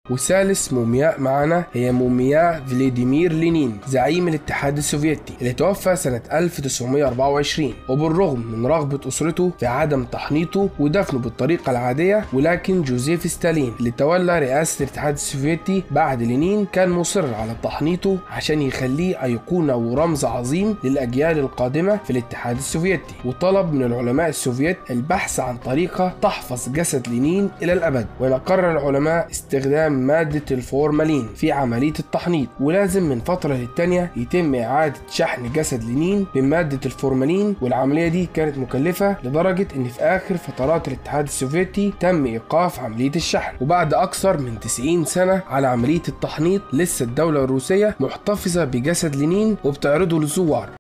وثالث مومياء معنا هي مومياء فلاديمير لينين زعيم الاتحاد السوفيتي اللي توفى سنة 1924 وبالرغم من رغبة أسرته في عدم تحنيطه ودفنه بالطريقة العادية ولكن جوزيف ستالين اللي تولى رئاسة الاتحاد السوفيتي بعد لينين كان مصر على تحنيطه عشان يخليه أيقونة ورمز عظيم للأجيال القادمة في الاتحاد السوفيتي وطلب من العلماء السوفيت البحث عن طريقة تحفظ جسد لينين إلى الأبد وقرر العلماء استخدام مادة الفورمالين في عملية التحنيط ولازم من فترة للتانية يتم إعادة شحن جسد لينين بمادة الفورمالين والعملية دي كانت مكلفة لدرجة إن في آخر فترات الاتحاد السوفيتي تم إيقاف عملية الشحن وبعد أكثر من 90 سنة على عملية التحنيط لسه الدولة الروسية محتفظة بجسد لينين وبتعرضه للزوار